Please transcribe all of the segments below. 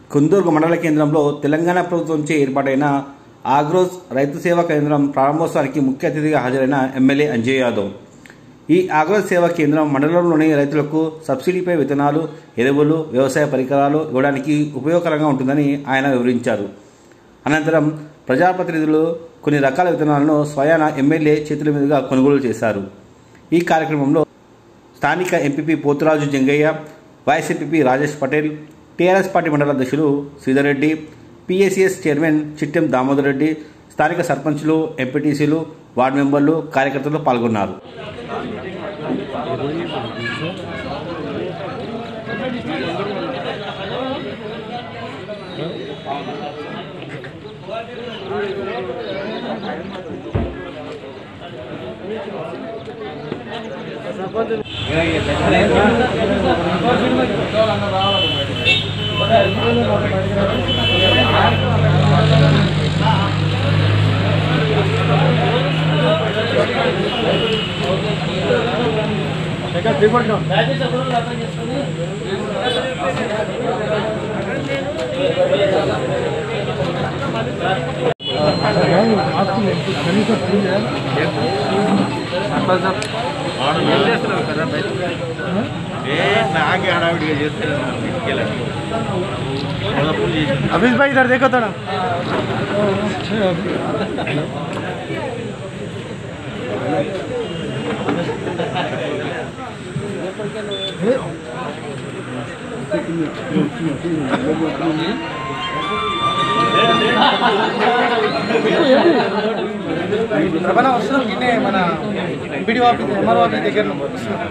కుందూరు మండల కేంద్రంలో తెలంగాణ ప్రభుత్వంచే ఏర్పాటైన ఆగ్రోస్ రైతు సేవా కేంద్రం ప్రారంభోత్సవానికి ముఖ్య అతిథిగా హాజరైన ఎమ్మెల్యే అంజయ్ యాదవ్ ఈ ఆగ్రోస్ సేవా కేంద్రం మండలంలోని రైతులకు సబ్సిడీపై విత్తనాలు ఎరువులు వ్యవసాయ పరికరాలు ఇవ్వడానికి ఉపయోగకరంగా ఉంటుందని ఆయన వివరించారు అనంతరం ప్రజాప్రతినిధులు కొన్ని రకాల విత్తనాలను స్వయాన ఎమ్మెల్యే చేతుల మీదుగా కొనుగోలు చేశారు ఈ కార్యక్రమంలో స్థానిక MPP Poturaju Jangaiah vice MPP Rajesh Patel TRS party మండల అధ్యక్షులు శ్రీధర్ రెడ్డి పిఎస్సిఎస్ చైర్మన్ చిట్టెం దామోదర్ రెడ్డి స్థానిక సర్పంచులు ఎంపీటీసీలు వార్డు మెంబర్లు కార్యకర్తలు పాల్గొన్నారు నాకే హడావిడిగా చేస్తాను अभी भाई इधर देखो थोड़ा ప్రభన వస్తున్నాం గిన్నె మన ఎంపీడీ ఆఫీస్ ఎంఆర్ఓ ఆఫీస్ దగ్గర వస్తున్నాం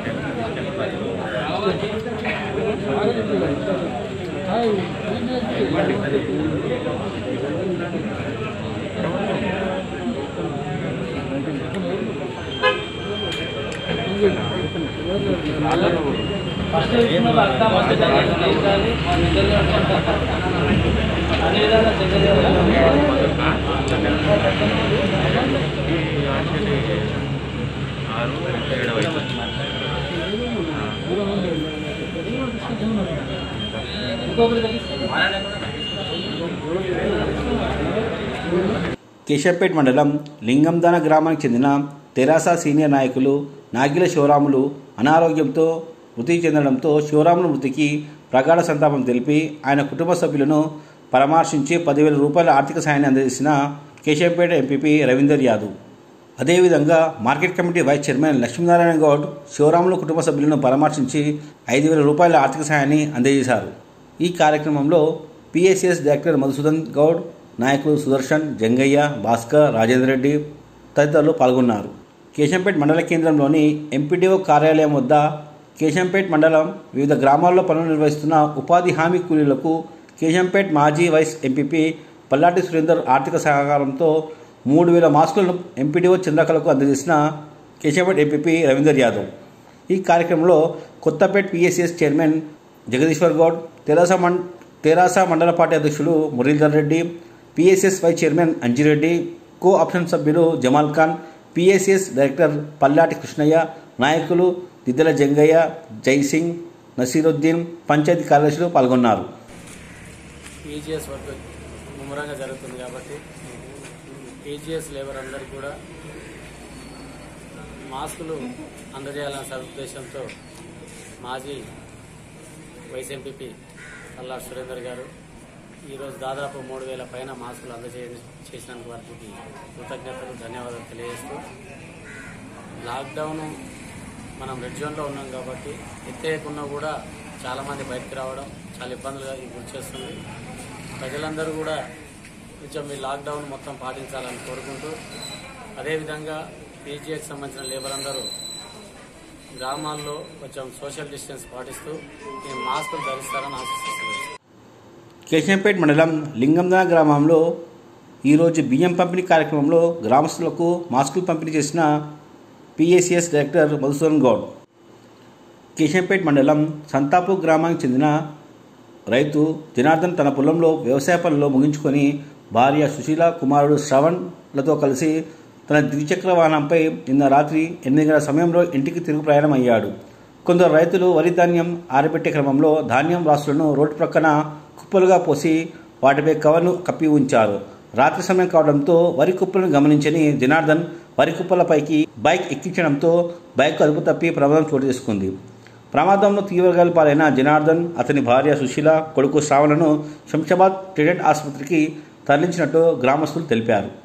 కేశంపేట్ మండలం లింగందాన గ్రామానికి చెందిన తెరాస సీనియర్ నాయకులు నాగిల శివరాములు అనారోగ్యంతో మృతి చెందడంతో శివరాములు మృతికి ప్రగాఢ సంతాపం తెలిపి ఆయన కుటుంబ సభ్యులను పరామర్శించి పదివేల రూపాయల ఆర్థిక సాయాన్ని అందజేసిన కేశంపేట ఎంపీపీ రవీందర్ యాదవ్ అదేవిధంగా market committee vice chairman Lakshminarayana Goud Sivaramulu కుటుంబ సభ్యులను పరామర్శించి ఐదు వేల రూపాయల ఆర్థిక సాయాన్ని అందజేశారు ఈ కార్యక్రమంలో పిఎస్సిఎస్ డైరెక్టర్ మధుసూదన్ గౌడ్ నాయకులు సుదర్శన్ జంగయ్య భాస్కర్ రాజేందర్ రెడ్డి తదితరులు పాల్గొన్నారు కేశంపేట్ మండల కేంద్రంలోని ఎంపీడీఓ కార్యాలయం వద్ద కేశంపేట్ మండలం వివిధ గ్రామాల్లో పనులు నిర్వహిస్తున్న ఉపాధి హామీ కూలీలకు కేశంపేట్ మాజీ వైస్ ఎంపీపీ పల్లాటి సురేందర్ ఆర్థిక సహకారంతో మూడు వేల మాస్కులను ఎంపీడీఓ చంద్రకళకు అందజేసిన కేశంపేట్ ఎంపీపీ రవీందర్ యాదవ్ ఈ కార్యక్రమంలో కొత్తపేట్ పిఎస్సిఎస్ చైర్మన్ జగదీశ్వర్ గౌడ్ తెరాస మం తెరాస మండల పార్టీ అధ్యక్షులు Muralidhar Reddy PSS vice chairman Anjireddy co option సభ్యులు జమాల్ ఖాన్ పిఎస్ఎస్ డైరెక్టర్ పల్లాటి కృష్ణయ్య నాయకులు దిద్దల జంగయ్య జైసింగ్ నసీరుద్దీన్ పంచాయతీ కార్యదర్శులు పాల్గొన్నారు పీజీఎస్ వర్క్ ముమ్మరంగా జరుగుతుంది కాబట్టి పీజీఎస్ లేబర్ అందరికీ కూడా మాస్కులు అందజేయాలన్న సదుద్దేశంతో మాజీ వైస్ ఎంపీపీ కల్లా సురేందర్ గారు ఈరోజు దాదాపు మూడు వేల పైన మాస్కులు అందజే చేసినందుకు వారికి కృతజ్ఞతలు ధన్యవాదాలు తెలియజేస్తూ లాక్డౌన్ మనం రెడ్ జోన్లో ఉన్నాం కాబట్టి ఎత్తేయకున్నా కూడా చాలామంది బయటకు రావడం చాలా ఇబ్బందులుగా గురి చేస్తుంది ప్రజలందరూ కూడా కొంచెం ఈ లాక్డౌన్ మొత్తం పాటించాలని కోరుకుంటూ అదేవిధంగా పీజీఎకి సంబంధించిన లేబర్ అందరూ గ్రామాల్లో కొంచెం సోషల్ డిస్టెన్స్ పాటిస్తూ ఈ మాస్కులు ధరిస్తారని ఆశిస్తున్నాను కేశంపేట్ మండలం లింగందాన గ్రామంలో ఈరోజు బియ్యం పంపిణీ కార్యక్రమంలో గ్రామస్తులకు మాస్కులు పంపిణీ చేసిన పిఎస్సిఎస్ డైరెక్టర్ మధుసూదన్ గౌడ్ కేశంపేట్ మండలం సంతాపూర్ గ్రామానికి చెందిన రైతు జనార్దన్ తన పొలంలో వ్యవసాయ పనుల్లో ముగించుకొని భార్య సుశీల కుమారుడు శ్రవణ్లతో కలిసి తన ద్విచక్ర వాహనంపై నిన్న రాత్రి ఎనిమిది గంటల సమయంలో ఇంటికి తిరుగు ప్రయాణం అయ్యాడు కొందరు రైతులు వరి ధాన్యం ఆరబెట్టే క్రమంలో ధాన్యం రాసులను రోడ్డు ప్రక్కన కుప్పలుగా పోసి వాటిపై కవర్ను కప్పి ఉంచారు రాత్రి సమయం కావడంతో వరి కుప్పలను గమనించని జనార్దన్ వరి కుప్పలపైకి బైక్ ఎక్కించడంతో బైక్ అదుపు తప్పి ప్రమాదం చోటు చేసుకుంది ప్రమాదంలో తీవ్రగాలు పాలైన జనార్దన్ అతని భార్య సుశీల కొడుకు శ్రావణను శంషాబాద్ ట్రీడెంట్ ఆసుపత్రికి తరలించినట్టు గ్రామస్తులు తెలిపారు